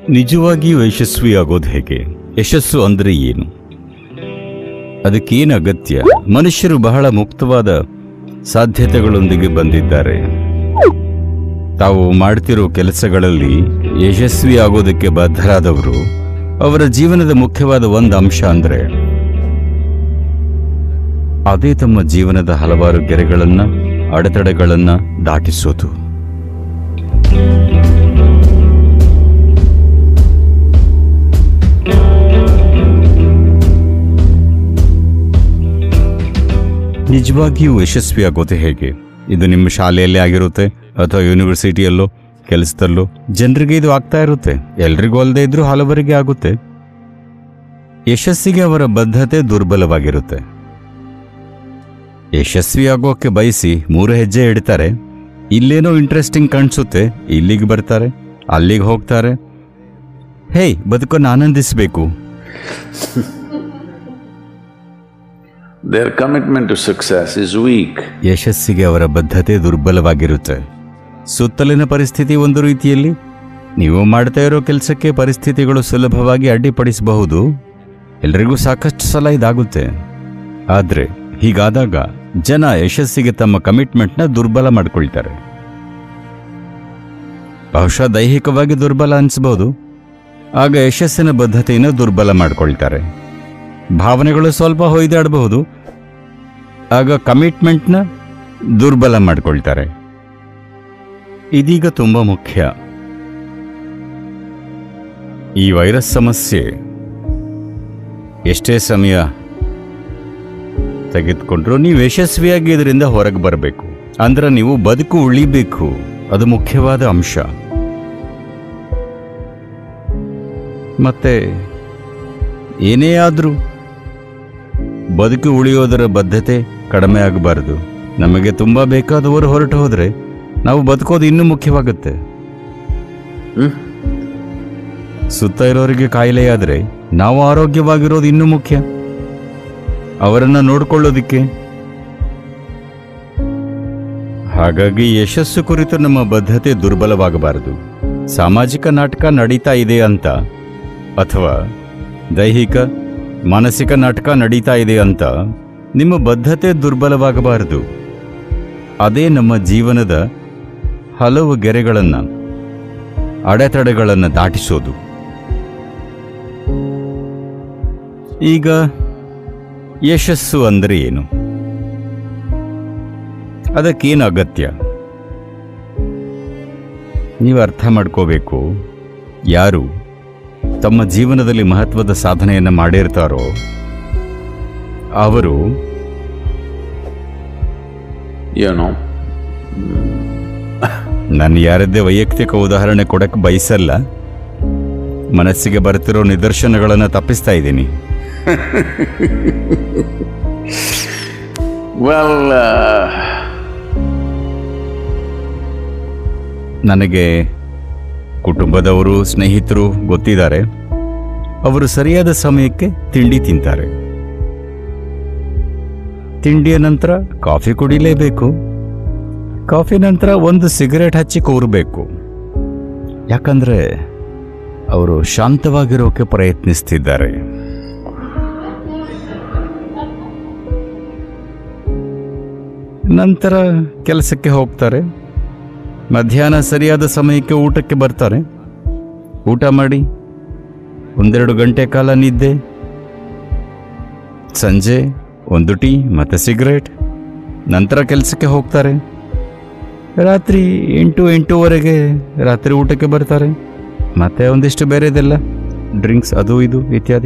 ನಿಜವಾಗಿಯೂ ಯಶಸ್ವಿಯಾಗೋದು ಹೇಗೆ ಯಶಸ್ಸು ಅಂದ್ರೆ ಏನು ಅದಕ್ಕೇನು ಅಗತ್ಯ ಮನುಷ್ಯರು ಬಹಳ ಮುಕ್ತವಾದ ಸಾಧ್ಯತೆಗಳೊಂದಿಗೆ ಬಂದಿದ್ದಾರೆ ತಾವು ಮಾಡ್ತಿರೋ ಕೆಲಸಗಳಲ್ಲಿ ಯಶಸ್ವಿ ಆಗೋದಕ್ಕೆ ಬದ್ಧರಾದವರು ಅವರ ಜೀವನದ ಮುಖ್ಯವಾದ ಒಂದು ಅಂಶ ಅಂದ್ರೆ ಅದೇ ತಮ್ಮ ಜೀವನದ ಹಲವಾರು ಗೆರೆಗಳನ್ನ ಅಡೆತಡೆಗಳನ್ನ ದಾಟಿಸೋದು ನಿಜವಾಗಿಯೂ ಯಶಸ್ವಿಯಾಗೋದು ಹೇಗೆ ಇದು ನಿಮ್ಮ ಶಾಲೆಯಲ್ಲೇ ಆಗಿರುತ್ತೆ ಅಥವಾ ಯೂನಿವರ್ಸಿಟಿಯಲ್ಲೋ ಕೆಲಸದಲ್ಲೋ ಜನರಿಗೆ ಇದು ಆಗ್ತಾ ಇರುತ್ತೆ ಎಲ್ರಿಗೂ ಅಲ್ಲದೆ ಇದ್ರೂ ಹಲವರಿಗೆ ಆಗುತ್ತೆ ಯಶಸ್ಸಿಗೆ ಅವರ ಬದ್ಧತೆ ದುರ್ಬಲವಾಗಿರುತ್ತೆ ಯಶಸ್ವಿಯಾಗೋಕೆ ಬಯಸಿ ಮೂರು ಹೆಜ್ಜೆ ಇಡ್ತಾರೆ ಇಲ್ಲೇನೋ ಇಂಟ್ರೆಸ್ಟಿಂಗ್ ಕಾಣಿಸುತ್ತೆ ಇಲ್ಲಿಗೆ ಬರ್ತಾರೆ ಅಲ್ಲಿಗೆ ಹೋಗ್ತಾರೆ ಹೇಯ್ ಬದುಕನ್ನು ಆನಂದಿಸಬೇಕು Their commitment to success is weak. ಯಶಸ್ಸಿಗೆ ಅವರ ಬದ್ಧತೆ ದುರ್ಬಲವಾಗಿರುತ್ತೆ ಸುತ್ತಲಿನ ಪರಿಸ್ಥಿತಿ ಒಂದು ರೀತಿಯಲ್ಲಿ ನೀವು ಮಾಡ್ತಾ ಇರೋ ಕೆಲಸಕ್ಕೆ ಪರಿಸ್ಥಿತಿಗಳು ಸುಲಭವಾಗಿ ಅಡ್ಡಿಪಡಿಸಬಹುದು ಎಲ್ರಿಗೂ ಸಾಕಷ್ಟು ಸಲ ಇದಾಗುತ್ತೆ ಆದ್ರೆ ಹೀಗಾದಾಗ ಜನ ಯಶಸ್ಸಿಗೆ ತಮ್ಮ ಕಮಿಟ್ಮೆಂಟ್ನ ದುರ್ಬಲ ಮಾಡ್ಕೊಳ್ತಾರೆ ಬಹುಶಃ ದೈಹಿಕವಾಗಿ ದುರ್ಬಲ ಅನಿಸ್ಬೋದು ಆಗ ಯಶಸ್ಸಿನ ಬದ್ಧತೆಯನ್ನು ದುರ್ಬಲ ಮಾಡ್ಕೊಳ್ತಾರೆ ಭಾವನೆಗಳು ಸ್ವಲ್ಪ ಹೊಯ್ದಾಡಬಹುದು ಆಗ ಕಮಿಟ್ಮೆಂಟ್ನ ದುರ್ಬಲ ಮಾಡ್ಕೊಳ್ತಾರೆ ಇದೀಗ ತುಂಬ ಮುಖ್ಯ ಈ ವೈರಸ್ ಸಮಸ್ಯೆ ಎಷ್ಟೇ ಸಮಯ ತೆಗೆದುಕೊಂಡ್ರು ನೀವು ಯಶಸ್ವಿಯಾಗಿ ಇದರಿಂದ ಹೊರಗೆ ಬರಬೇಕು ಅಂದ್ರೆ ನೀವು ಬದುಕು ಉಳಿಬೇಕು ಅದು ಮುಖ್ಯವಾದ ಅಂಶ ಮತ್ತೆ ಏನೇ ಆದರೂ ಬದುಕು ಉಳಿಯೋದರ ಬದ್ಧತೆ ಕಡಿಮೆ ಆಗಬಾರದು ನಮಗೆ ತುಂಬ ಬೇಕಾದವರು ಹೊರಟು ಹೋದರೆ ನಾವು ಬದುಕೋದು ಇನ್ನೂ ಮುಖ್ಯವಾಗುತ್ತೆ ಹ್ಮ್? ಸುತ್ತ ಇರೋರಿಗೆ ಕಾಯಿಲೆಯಾದರೆ ನಾವು ಆರೋಗ್ಯವಾಗಿರೋದು ಇನ್ನೂ ಮುಖ್ಯ ಅವರನ್ನು ನೋಡ್ಕೊಳ್ಳೋದಿಕ್ಕೆ ಹಾಗಾಗಿ ಯಶಸ್ಸು ಕುರಿತು ನಮ್ಮ ಬದ್ಧತೆ ದುರ್ಬಲವಾಗಬಾರದು ಸಾಮಾಜಿಕ ನಾಟಕ ನಡೀತಾ ಇದೆ ಅಂತ ಅಥವಾ ದೈಹಿಕ ಮಾನಸಿಕ ನಾಟಕ ನಡೀತಾ ಇದೆ ಅಂತ ನಿಮ್ಮ ಬದ್ಧತೆ ದುರ್ಬಲವಾಗಬಾರದು ಅದೇ ನಮ್ಮ ಜೀವನದ ಹಲವು ಗೆರೆಗಳನ್ನು ಅಡೆತಡೆಗಳನ್ನು ದಾಟಿಸೋದು ಈಗ ಯಶಸ್ಸು ಅಂದರೆ ಏನು ಅದಕ್ಕೇನು ಅಗತ್ಯ ನೀವು ಅರ್ಥ ಮಾಡ್ಕೋಬೇಕು ಯಾರು ತಮ್ಮ ಜೀವನದಲ್ಲಿ ಮಹತ್ವದ ಸಾಧನೆಯನ್ನು ಮಾಡಿರ್ತಾರೋ ಅವರು You know, ನಾನು ಯಾರದ್ದೇ ವೈಯಕ್ತಿಕ ಉದಾಹರಣೆ ಕೊಡಕ್ಕೆ ಬಯಸಲ್ಲ ಮನಸ್ಸಿಗೆ ಬರ್ತಿರೋ ನಿದರ್ಶನಗಳನ್ನು ತಪ್ಪಿಸ್ತಾ ಇದ್ದೀನಿ well, uh, ನನಗೆ ಕುಟುಂಬದವರು ಸ್ನೇಹಿತರು ಗೊತ್ತಿದ್ದಾರೆ ಅವರು ಸರಿಯಾದ ಸಮಯಕ್ಕೆ ತಿಂಡಿ ತಿಂತಾರೆ ತಿಂಡಿಯ ನಂತರ ಕಾಫಿ ಕುಡಿಲೇಬೇಕು ಕಾಫಿ ನಂತರ ಒಂದು ಸಿಗರೇಟ್ ಹಚ್ಚಿ ಕೂರಬೇಕು ಯಾಕಂದ್ರೆ ಅವರು ಶಾಂತವಾಗಿರೋಕೆ ಪ್ರಯತ್ನಿಸ್ತಿದ್ದಾರೆ ನಂತರ ಕೆಲಸಕ್ಕೆ ಹೋಗ್ತಾರೆ ಮಧ್ಯಾಹ್ನ ಸರಿಯಾದ ಸಮಯಕ್ಕೆ ಊಟಕ್ಕೆ ಬರ್ತಾರೆ ಊಟ ಮಾಡಿ ಒಂದೆರಡು ಗಂಟೆ ಕಾಲ ನಿದ್ದೆ ಸಂಜೆ ಒಂದು ಟೀ ಮತ್ತೆ ಸಿಗರೇಟ್ ನಂತರ ಕೆಲಸಕ್ಕೆ ಹೋಗ್ತಾರೆ ರಾತ್ರಿ ಎಂಟು ಎಂಟೂವರೆಗೆ ರಾತ್ರಿ ಊಟಕ್ಕೆ ಬರ್ತಾರೆ ಮತ್ತೆ ಒಂದಿಷ್ಟು ಬೇರೆದೆಲ್ಲ ಡ್ರಿಂಕ್ಸ್ ಅದು ಇದು ಇತ್ಯಾದಿ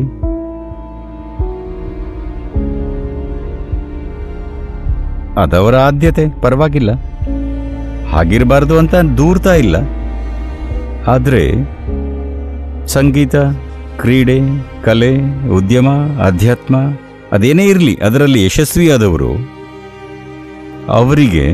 ಅದವರ ಆದ್ಯತೆ ಪರವಾಗಿಲ್ಲ ಹಾಗಿರಬಾರ್ದು ಅಂತ ದೂರ್ತಾ ಇಲ್ಲ ಆದರೆ ಸಂಗೀತ ಕ್ರೀಡೆ ಕಲೆ ಉದ್ಯಮ ಅಧ್ಯಾತ್ಮ ಅದೇನೇ ಇರಲಿ ಅದರಲ್ಲಿ ಯಶಸ್ವಿಯಾದವರು ಅವರಿಗೆ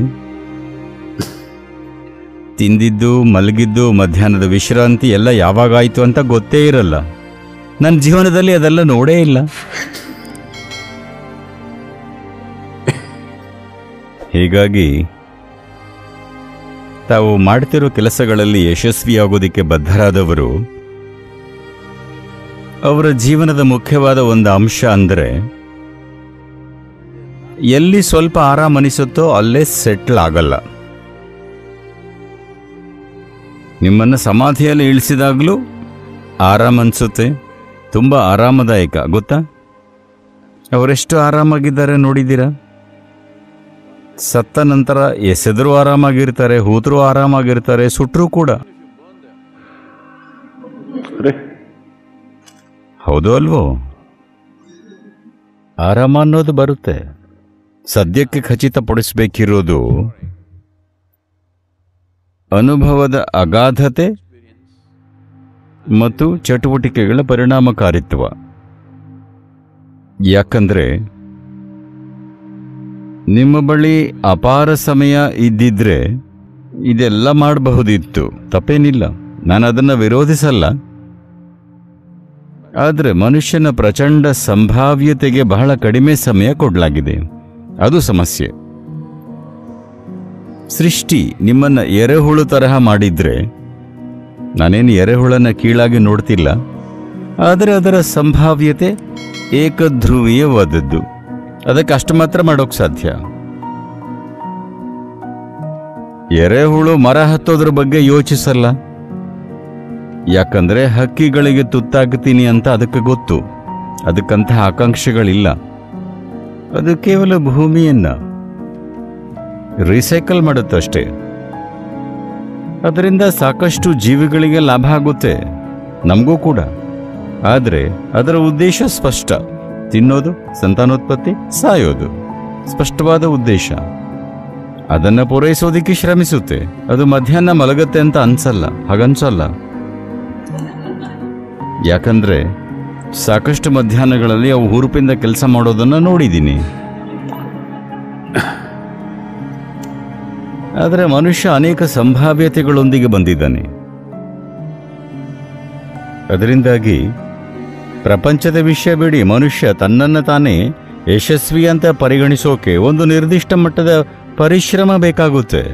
ತಿಂದಿದ್ದು ಮಲಗಿದ್ದು ಮಧ್ಯಾಹ್ನದ ವಿಶ್ರಾಂತಿ ಎಲ್ಲ ಯಾವಾಗಾಯ್ತು ಅಂತ ಗೊತ್ತೇ ಇರಲ್ಲ ನನ್ನ ಜೀವನದಲ್ಲಿ ಅದೆಲ್ಲ ನೋಡೇ ಇಲ್ಲ ಹೀಗಾಗಿ ತಾವು ಮಾಡ್ತಿರೋ ಕೆಲಸಗಳಲ್ಲಿ ಯಶಸ್ವಿಯಾಗೋದಕ್ಕೆ ಬದ್ಧರಾದವರು ಅವರ ಜೀವನದ ಮುಖ್ಯವಾದ ಒಂದು ಅಂಶ ಅಂದರೆ ಎಲ್ಲಿ ಸ್ವಲ್ಪ ಆರಾಮ ಅನಿಸುತ್ತೋ ಅಲ್ಲೇ ಸೆಟ್ಲ್ ಆಗಲ್ಲ ನಿಮ್ಮನ್ನು ಸಮಾಧಿಯಲ್ಲಿ ಇಳಿಸಿದಾಗಲೂ ಆರಾಮ ಅನಿಸುತ್ತೆ ತುಂಬ ಆರಾಮದಾಯಕ ಗೊತ್ತಾ ಅವರೆಷ್ಟು ಆರಾಮಾಗಿದ್ದಾರೆ ನೋಡಿದ್ದೀರಾ ಸತ್ತ ನಂತರ ಎಸೆದರೂ ಆರಾಮಾಗಿರ್ತಾರೆ ಹೂತರೂ ಆರಾಮಾಗಿರ್ತಾರೆ ಸುಟ್ಟರೂ ಕೂಡ ಅರೆ ಹೌದು ಅಲ್ವೋ ಆರಾಮ ಅನ್ನೋದು ಬರುತ್ತೆ ಸದ್ಯಕ್ಕೆ ಖಚಿತಪಡಿಸಬೇಕಿರೋದು ಅನುಭವದ ಅಗಾಧತೆ ಮತ್ತು ಚಟುವಟಿಕೆಗಳ ಪರಿಣಾಮಕಾರಿತ್ವ ಯಾಕಂದ್ರೆ ನಿಮ್ಮ ಬಳಿ ಅಪಾರ ಸಮಯ ಇದ್ದಿದ್ರೆ ಇದೆಲ್ಲ ಮಾಡಬಹುದಿತ್ತು ತಪ್ಪೇನಿಲ್ಲ ನಾನು ಅದನ್ನು ವಿರೋಧಿಸಲ್ಲ ಆದರೆ ಮನುಷ್ಯನ ಪ್ರಚಂಡ ಸಂಭಾವ್ಯತೆಗೆ ಬಹಳ ಕಡಿಮೆ ಸಮಯ ಕೊಡಲಾಗಿದೆ ಅದು ಸಮಸ್ಯೆ ಸೃಷ್ಟಿ ನಿಮ್ಮನ್ನ ಎರೆಹುಳು ತರಹ ಮಾಡಿದ್ರೆ ನಾನೇನು ಎರೆಹುಳನ ಕೀಳಾಗಿ ನೋಡ್ತಿಲ್ಲ ಆದರೆ ಅದರ ಸಂಭಾವ್ಯತೆ ಏಕಧ್ರುವೀಯವಾದದ್ದು ಅದಕ್ಕೆ ಅಷ್ಟು ಮಾತ್ರ ಮಾಡೋಕ್ ಸಾಧ್ಯ ಎರೆಹುಳು ಮರ ಹತ್ತೋದ್ರ ಬಗ್ಗೆ ಯೋಚಿಸಲ್ಲ ಯಾಕಂದ್ರೆ ಹಕ್ಕಿಗಳಿಗೆ ತುತ್ತಾಗ್ತೀನಿ ಅಂತ ಅದಕ್ಕೆ ಗೊತ್ತು ಅದಕ್ಕಂತಹ ಆಕಾಂಕ್ಷೆಗಳಿಲ್ಲ ಅದು ಕೇವಲ ಭೂಮಿಯನ್ನ ರೀಸೈಕಲ್ ಮಾಡುತ್ತಷ್ಟೇ ಅದರಿಂದ ಸಾಕಷ್ಟು ಜೀವಿಗಳಿಗೆ ಲಾಭ ಆಗುತ್ತೆ ನಮಗೂ ಕೂಡ ಆದರೆ ಅದರ ಉದ್ದೇಶ ಸ್ಪಷ್ಟ ತಿನ್ನೋದು ಸಂತಾನೋತ್ಪತ್ತಿ ಸಾಯೋದು ಸ್ಪಷ್ಟವಾದ ಉದ್ದೇಶ ಅದನ್ನ ಪೂರೈಸೋದಿಕ್ಕೆ ಶ್ರಮಿಸುತ್ತೆ ಅದು ಮಧ್ಯಾಹ್ನ ಮಲಗತ್ತೆ ಅಂತ ಅನ್ಸಲ್ಲ ಹಾಗನ್ಸಲ್ಲ ಯಾಕಂದ್ರೆ ಸಾಕಷ್ಟು ಮಧ್ಯಾಹ್ನಗಳಲ್ಲಿ ಅವು ಹುರುಪಿಂದ ಕೆಲಸ ಮಾಡೋದನ್ನ ನೋಡಿದ್ದೀನಿ ಆದರೆ ಮನುಷ್ಯ ಅನೇಕ ಸಂಭಾವ್ಯತೆಗಳೊಂದಿಗೆ ಬಂದಿದ್ದಾನೆ ಅದರಿಂದಾಗಿ ಪ್ರಪಂಚದ ವಿಷಯ ಬಿಡಿ ಮನುಷ್ಯ ತನ್ನನ್ನು ತಾನೇ ಯಶಸ್ವಿ ಅಂತ ಪರಿಗಣಿಸೋಕೆ ಒಂದು ನಿರ್ದಿಷ್ಟ ಮಟ್ಟದ ಪರಿಶ್ರಮ ಬೇಕಾಗುತ್ತೆ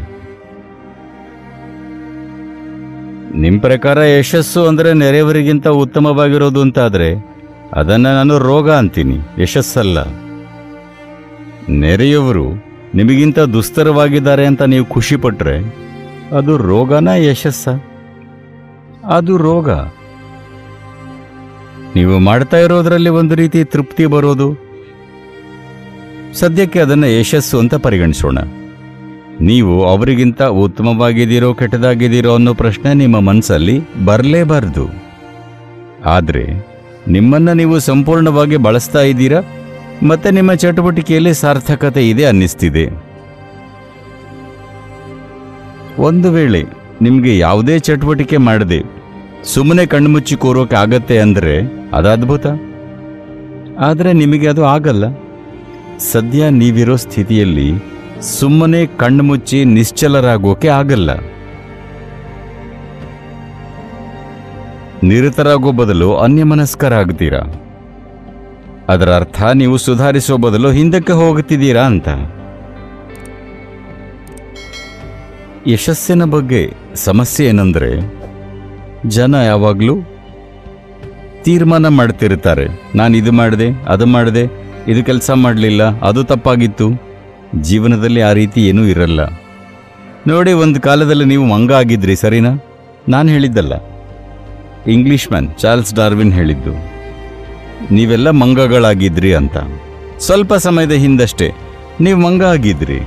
ನಿಮ್ಮ ಪ್ರಕಾರ ಯಶಸ್ಸು ಅಂದರೆ ನೆರೆಯವರಿಗಿಂತ ಉತ್ತಮವಾಗಿರೋದು ಅಂತಾದರೆ ಅದನ್ನು ನಾನು ರೋಗ ಅಂತೀನಿ ಯಶಸ್ಸಲ್ಲ ನೆರೆಯವರು ನಿಮಗಿಂತ ದುಸ್ತರವಾಗಿದ್ದಾರೆ ಅಂತ ನೀವು ಖುಷಿ ಪಟ್ರೆ ಅದು ರೋಗನ ಯಶಸ್ಸ ಅದು ರೋಗ ನೀವು ಮಾಡ್ತಾ ಇರೋದ್ರಲ್ಲಿ ಒಂದು ರೀತಿ ತೃಪ್ತಿ ಬರೋದು ಸದ್ಯಕ್ಕೆ ಅದನ್ನು ಯಶಸ್ಸು ಅಂತ ಪರಿಗಣಿಸೋಣ ನೀವು ಅವರಿಗಿಂತ ಉತ್ತಮವಾಗಿದ್ದೀರೋ ಕೆಟ್ಟದಾಗಿದ್ದೀರೋ ಅನ್ನೋ ಪ್ರಶ್ನೆ ನಿಮ್ಮ ಮನಸ್ಸಲ್ಲಿ ಬರಲೇಬಾರ್ದು ಆದರೆ ನಿಮ್ಮನ್ನು ನೀವು ಸಂಪೂರ್ಣವಾಗಿ ಬಳಸ್ತಾ ಇದ್ದೀರಾ ಮತ್ತೆ ನಿಮ್ಮ ಚಟುವಟಿಕೆಯಲ್ಲಿ ಸಾರ್ಥಕತೆ ಇದೆ ಅನ್ನಿಸ್ತಿದೆ ಒಂದು ವೇಳೆ ನಿಮಗೆ ಯಾವುದೇ ಚಟುವಟಿಕೆ ಮಾಡದೆ ಸುಮ್ಮನೆ ಕಣ್ಮುಚ್ಚಿ ಕೂರೋಕೆ ಆಗತ್ತೆ ಅಂದರೆ ಅದು ಅದ್ಭುತ ಆದರೆ ನಿಮಗೆ ಅದು ಆಗಲ್ಲ ಸದ್ಯ ನೀವಿರೋ ಸ್ಥಿತಿಯಲ್ಲಿ ಸುಮ್ಮನೆ ಕಣ್ಮುಚ್ಚಿ ನಿಶ್ಚಲರಾಗೋಕೆ ಆಗಲ್ಲ ನಿರತರಾಗೋ ಬದಲು ಅನ್ಯಮನಸ್ಕರಾಗ್ತೀರಾ ಅದರ ಅರ್ಥ ನೀವು ಸುಧಾರಿಸೋ ಬದಲು ಹಿಂದಕ್ಕೆ ಹೋಗುತ್ತಿದ್ದೀರಾ ಅಂತ ಯಶಸ್ಸಿನ ಬಗ್ಗೆ ಸಮಸ್ಯೆ ಏನಂದ್ರೆ ಜನ ಯಾವಾಗಲೂ ತೀರ್ಮಾನ ಮಾಡ್ತಿರ್ತಾರೆ ನಾನು ಇದು ಮಾಡಿದೆ ಅದು ಮಾಡಿದೆ ಇದು ಕೆಲಸ ಮಾಡಲಿಲ್ಲ ಅದು ತಪ್ಪಾಗಿತ್ತು ಜೀವನದಲ್ಲಿ ಆ ರೀತಿ ಏನೂ ಇರಲ್ಲ ನೋಡಿ ಒಂದು ಕಾಲದಲ್ಲಿ ನೀವು ಮಂಗ ಆಗಿದ್ರಿ ಸರಿನಾ ನಾನು ಹೇಳಿದ್ದಲ್ಲ ಇಂಗ್ಲಿಷ್ ಮ್ಯಾನ್ ಚಾರ್ಲ್ಸ್ ಡಾರ್ವಿನ್ ಹೇಳಿದ್ದು ನೀವೆಲ್ಲ ಮಂಗಗಳಾಗಿದ್ರಿ ಅಂತ ಸ್ವಲ್ಪ ಸಮಯದ ಹಿಂದಷ್ಟೇ ನೀವು ಮಂಗ ಆಗಿದ್ರಿ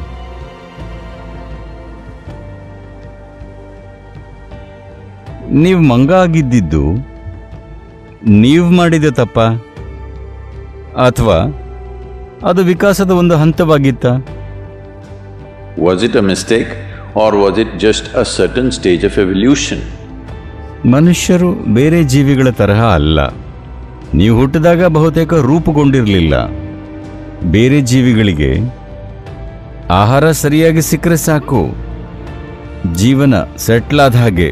ನೀವು ಮಂಗ ಆಗಿದ್ದಿದ್ದು ನೀವು ಮಾಡಿದ ತಪ್ಪ ಅಥವಾ ಅದು ವಿಕಾಸದ ಒಂದು ಹಂತವಾಗಿತ್ತ Was it a mistake or was it just a certain stage of evolution? ಮನುಷ್ಯರು ಬೇರೆ ಜೀವಿಗಳ ತರಹ ಅಲ್ಲ ನೀವು ಹುಟ್ಟಿದಾಗ ಬಹುತೇಕ ರೂಪುಗೊಂಡಿರಲಿಲ್ಲ ಬೇರೆ ಜೀವಿಗಳಿಗೆ ಆಹಾರ ಸರಿಯಾಗಿ ಸಿಕ್ಕರೆ ಸಾಕು ಜೀವನ ಸೆಟ್ಲ್ ಆದ ಹಾಗೆ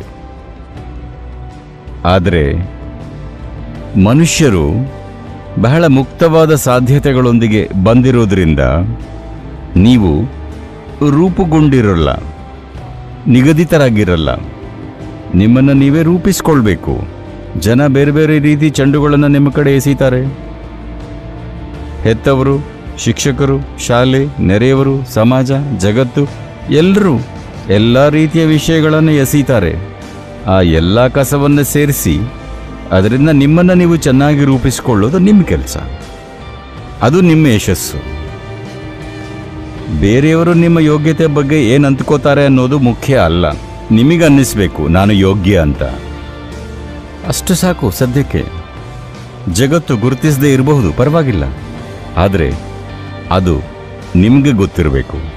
ಆದರೆ ಮನುಷ್ಯರು ಬಹಳ ಮುಕ್ತವಾದ ಸಾಧ್ಯತೆಗಳೊಂದಿಗೆ ಬಂದಿರೋದ್ರಿಂದ ನೀವು ರೂಪುಗೊಂಡಿರಲ್ಲ ನಿಗದಿತರಾಗಿರಲ್ಲ ನಿಮ್ಮನ್ನು ನೀವೇ ರೂಪಿಸ್ಕೊಳ್ಬೇಕು ಜನ ಬೇರೆ ಬೇರೆ ರೀತಿ ಚೆಂಡುಗಳನ್ನು ನಿಮ್ಮ ಕಡೆ ಎಸೀತಾರೆ ಹೆತ್ತವರು ಶಿಕ್ಷಕರು ಶಾಲೆ ನೆರೆಯವರು ಸಮಾಜ ಜಗತ್ತು ಎಲ್ಲರೂ ಎಲ್ಲ ರೀತಿಯ ವಿಷಯಗಳನ್ನು ಎಸೀತಾರೆ ಆ ಎಲ್ಲ ಕಸವನ್ನು ಸೇರಿಸಿ ಅದರಿಂದ ನಿಮ್ಮನ್ನು ನೀವು ಚೆನ್ನಾಗಿ ರೂಪಿಸಿಕೊಳ್ಳೋದು ನಿಮ್ಮ ಕೆಲಸ ಅದು ನಿಮ್ಮ ಯಶಸ್ಸು ಬೇರೆಯವರು ನಿಮ್ಮ ಯೋಗ್ಯತೆ ಬಗ್ಗೆ ಏನು ಅಂದ್ಕೋತಾರೆ ಅನ್ನೋದು ಮುಖ್ಯ ಅಲ್ಲ ನಿಮಗೆ ಅನ್ನಿಸ್ಬೇಕು ನಾನು ಯೋಗ್ಯ ಅಂತ ಅಷ್ಟು ಸಾಕು ಸದ್ಯಕ್ಕೆ ಜಗತ್ತು ಗುರುತಿಸದೇ ಇರಬಹುದು ಪರವಾಗಿಲ್ಲ ಆದರೆ ಅದು ನಿಮಗೆ ಗೊತ್ತಿರಬೇಕು